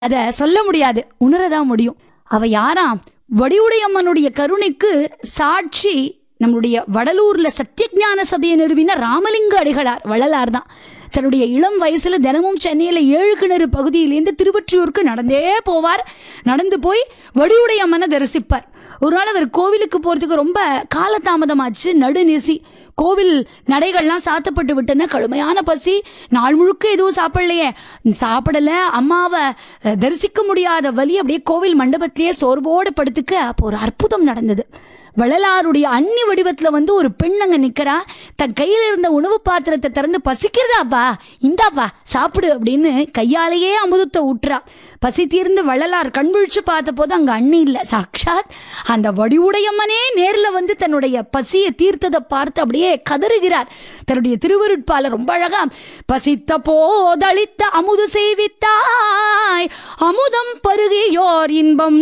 அத சொல்ல முடியாது உணரதான் முடியும் அவ யாராம் வடிவுடையம்மனுடைய கருணைக்கு சாட்சி நம்முடைய வடலூர்ல சத்தியஞான சபையை நிறுவின ராமலிங்க அடிகளார் வள்ளலார் தான் தன்னுடைய இளம் வயசுல தினமும் சென்னையில ஏழு கிணறு பகுதியிலேருந்து திருவொற்றியூருக்கு நடந்தே போவார் நடந்து போய் வடிவுடையம்மனை தரிசிப்பார் ஒரு நாள் அவர் கோவிலுக்கு போறதுக்கு ரொம்ப காலதாமதமாச்சு நடுநிசி கோவில் நடைகள்லாம் சாத்தப்பட்டு விட்டன கடுமையான பசி நாள் முழுக்க எதுவும் சாப்பிடலையே சாப்பிடல அம்மாவை அஹ், தரிசிக்க முடியாத வலி அப்படியே கோவில் மண்டபத்திலேயே சோர்வோடு படுத்துக்க அப்போ ஒரு அற்புதம் நடந்தது வள்ளலாருடைய அன்னி வடிவத்துல வந்து ஒரு பெண் அங்க நிக்கிறா தன் கையில இருந்த உணவு பாத்திரத்தை திறந்து பசிக்கிறதாப்பா இந்தாப்பா சாப்பிடு அப்படின்னு கையாலேயே அமுதத்தை ஊட்டுறா பசி தீர்ந்து வள்ளலார் கண் விழிச்சு பார்த்த போது அங்க அண்ணி இல்ல சாக்ஷாத் அந்த வடிவுடையம்மனே நேர்ல வந்து தன்னுடைய பசியை தீர்த்ததை பார்த்து அப்படியே கதறுகிறார் தன்னுடைய திருவருட்பால ரொம்ப அழகா பசித்த போதளித்த அமுது செய்வித்தாய் அமுதம் பருகியோர் இன்பம்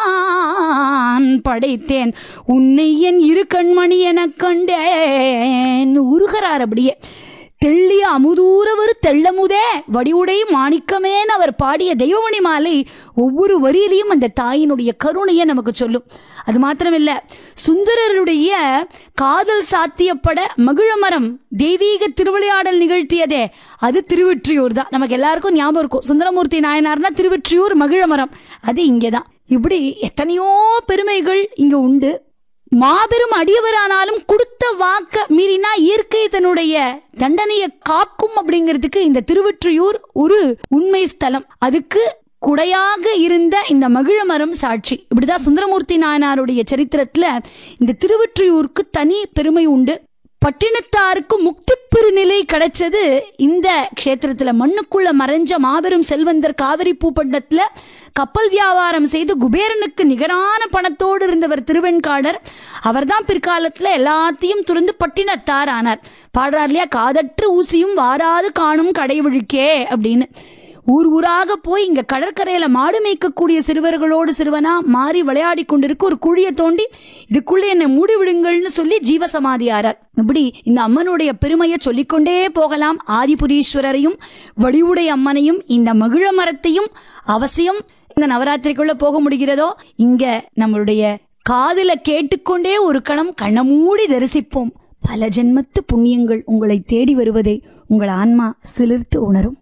நான் படைத்தேன் உன்னை என் இரு கண்மணி எனக் கண்டேன் உருகிறார் அப்படியே தெள்ளிய அமுதூரவர் தெள்ளமுதே வடிவுடை மாணிக்கமேன்னு அவர் பாடிய தெய்வமணி மாலை ஒவ்வொரு வரியிலையும் அந்த தாயினுடைய கருணையை நமக்கு சொல்லும் அது மாத்திரமில்ல சுந்தரருடைய காதல் சாத்தியப்பட மகிழமரம் தெய்வீக திருவிளையாடல் நிகழ்த்தியதே அது திருவெற்றியூர் தான் நமக்கு எல்லாருக்கும் ஞாபகம் இருக்கும் சுந்தரமூர்த்தி நாயனார்னா திருவெற்றியூர் மகிழமரம் அது இங்கே தான் இப்படி எத்தனையோ பெருமைகள் இங்க உண்டு மாபெரும் அடியவரானாலும் கொடுத்த வாக்க மீறினா இயற்கை தன்னுடைய தண்டனையை காக்கும் அப்படிங்கிறதுக்கு இந்த திருவொற்றியூர் ஒரு உண்மை ஸ்தலம் அதுக்கு குடையாக இருந்த இந்த மகிழமரம் சாட்சி இப்படிதான் சுந்தரமூர்த்தி நாயனாருடைய சரித்திரத்துல இந்த திருவொற்றியூருக்கு தனி பெருமை உண்டு பட்டினத்தாருக்கு முக்தி பெருநிலை கிடைச்சது இந்த க்ஷேத்திரத்துல மண்ணுக்குள்ள மறைஞ்ச மாபெரும் செல்வந்தர் காவிரி பூப்பண்டத்துல கப்பல் வியாபாரம் செய்து குபேரனுக்கு நிகரான பணத்தோடு இருந்தவர் திருவெண்காடர் அவர்தான் பிற்காலத்துல எல்லாத்தையும் துறந்து பட்டினத்தார் ஆனார் பாடுறார் இல்லையா காதற்று ஊசியும் வாராது காணும் கடைவழிக்கே அப்படின்னு ஊர் ஊராக போய் இங்க கடற்கரையில மாடு மேய்க்கக்கூடிய சிறுவர்களோடு சிறுவனா மாறி விளையாடி கொண்டிருக்க ஒரு குழியை தோண்டி இதுக்குள்ள என்னை மூடி விடுங்கள்னு சொல்லி ஜீவசமாதி ஆறார் இப்படி இந்த அம்மனுடைய பெருமையை சொல்லிக்கொண்டே போகலாம் ஆதிபுரீஸ்வரரையும் வடிவுடை அம்மனையும் இந்த மகிழ மரத்தையும் அவசியம் இந்த நவராத்திரிக்குள்ள போக முடிகிறதோ இங்க நம்மளுடைய காதுல கேட்டுக்கொண்டே ஒரு கணம் கண்ண மூடி தரிசிப்போம் பல ஜென்மத்து புண்ணியங்கள் உங்களை தேடி வருவதை உங்கள் ஆன்மா சிலிர்த்து உணரும்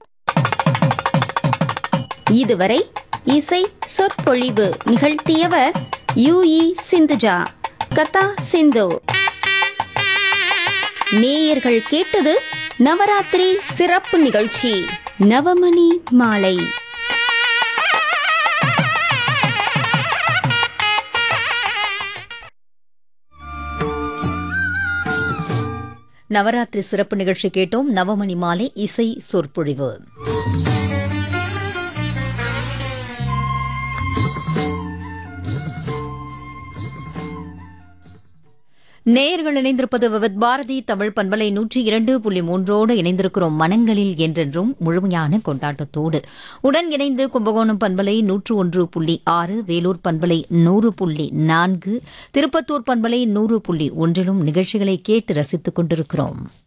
இதுவரை இசை சொற்பொழிவு நிகழ்த்தியவர் யு இ சிந்துஜா கதா சிந்து நேயர்கள் கேட்டது நவராத்திரி சிறப்பு நிகழ்ச்சி நவமணி மாலை நவராத்திரி சிறப்பு நிகழ்ச்சி கேட்டோம் நவமணி மாலை இசை சொற்பொழிவு நேயர்கள் இணைந்திருப்பது விவத் பாரதி தமிழ் பண்பலை நூற்றி இரண்டு புள்ளி மூன்றோடு இணைந்திருக்கிறோம் மனங்களில் என்றென்றும் முழுமையான கொண்டாட்டத்தோடு உடன் இணைந்து கும்பகோணம் பண்பலை நூற்று ஒன்று புள்ளி ஆறு வேலூர் பண்பலை நூறு புள்ளி நான்கு திருப்பத்தூர் பண்பலை நூறு புள்ளி ஒன்றிலும் நிகழ்ச்சிகளை கேட்டு ரசித்துக் கொண்டிருக்கிறோம்